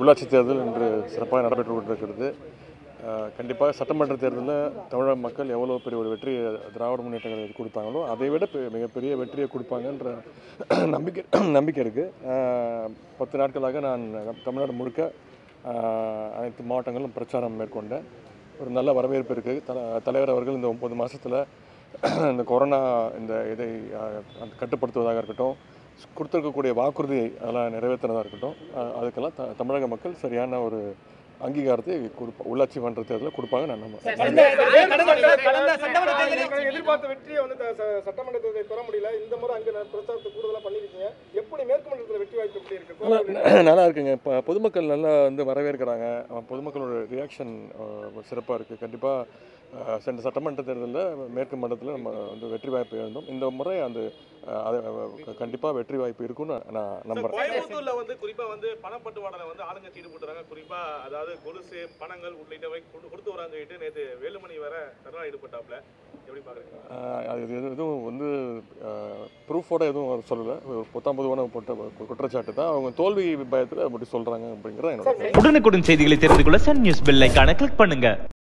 உள்ளாட்சி தேர்தல் இன்று சிறப்பாக நடைபெற்று கொண்டிருக்கிறது அஹ், கண்டிப்பாக சட்டமன்ற தேர்தலில் தமிழக மக்கள் எவ்வளோ பெரிய ஒரு வெற்றியை திராவிட முன்னேற்ற கழகத்துக்கு கொடுத்தாங்களோ அதை விட பெ- மிகப்பெரிய வெற்றியை கொடுப்பாங்கன்ற நம்பிக்கை நம்பிக்கை இருக்குது பத்து நாட்களாக நான் தமிழ்நாடு முழுக்க அஹ், அனைத்து மாவட்டங்களிலும் பிரச்சாரம் மேற்கொண்டேன் ஒரு நல்ல வரவேற்பு இருக்குது தல தலைவர் அவர்கள் இந்த ஒம்பது மாதத்தில் இந்த கொரோனா இந்த இதை அஹ், அந்த கட்டுப்படுத்துவதாக இருக்கட்டும் கொடுத்துருக்கக்கூடிய வாக்குறுதி அதெல்லாம் நிறைவேற்றினதாக இருக்கட்டும் அஹ், அதுக்கெல்லாம் த தமிழக மக்கள் சரியான ஒரு அங்கீகாரத்தை கொடுப்பா உள்ளாட்சி மன்ற தேர்தலில் கொடுப்பாங்க நான் நம்புறேன் கடந்த கடந்த கடந்த சட்டமன்ற தேர்தலில் நீங்கள் எதிர்பார்த்த வெற்றியை வந்து த- ச- சட்டமன்ற தேர்தலை பெற முடியல இந்த முறை அங்கே நான் பிரச்சாரத்தை கூடுதலாக பண்ணியிருக்கீங்க எப்படி மேற்கு மண்டலத்தில் வெற்றி வாய்ப்பு எப்படி இருக்கு நல்லா நல்லா இருக்குங்க இப்போ பொதுமக்கள் நல்லா வந்து வரவேற்கிறாங்க அஹ் பொதுமக்களோட ரியாக்ஷன் சிறப்பாக இருக்குது கண்டிப்பாக சென்ற சட்டமன்ற தேர்தலில் மேற்கு மண்டலத்தில் நம்ம வந்து வெற்றி வாய்ப்பு இருந்தோம் இந்த முறை அந்த அஹ், அது கண்டிப்பாக வெற்றி வாய்ப்பு இருக்குன்னு நான் நம்புகிறேன் கோயம்புத்தூர்ல வந்து குறிப்பா வந்து பணப்பட்டுவாடல வந்து ஆளுங்கட்சி ஈடுபட்டுறாங்க குறிப்பா அதாவது கொலுசு பணங்கள் உள்ளிட்டவை கொடு- கொடுத்து வரான்னு சொல்லிட்டு நேற்று வேலுமணி வேற தர்ணா ஈடுபட்டாப்ல எப்படி பாக்குறீங்க ஆஹ் அது எது- எதுவும் வந்து ப்ரூஃபோட எதுவும் அவர் சொல்லலை ஒரு பொத்தாம் பொதுவான போட்ட கு- குற்றச்சாட்டு தான் அவங்க தோல்வி பயத்தில் அப்படி சொல்கிறாங்க அப்படிங்கிற என்னோட உடனுக்குடன் செய்திகளை தெரிந்து கொள்ள சன் நியூஸ் பெல் ஐகானை கிளிக் பண்ணுங்க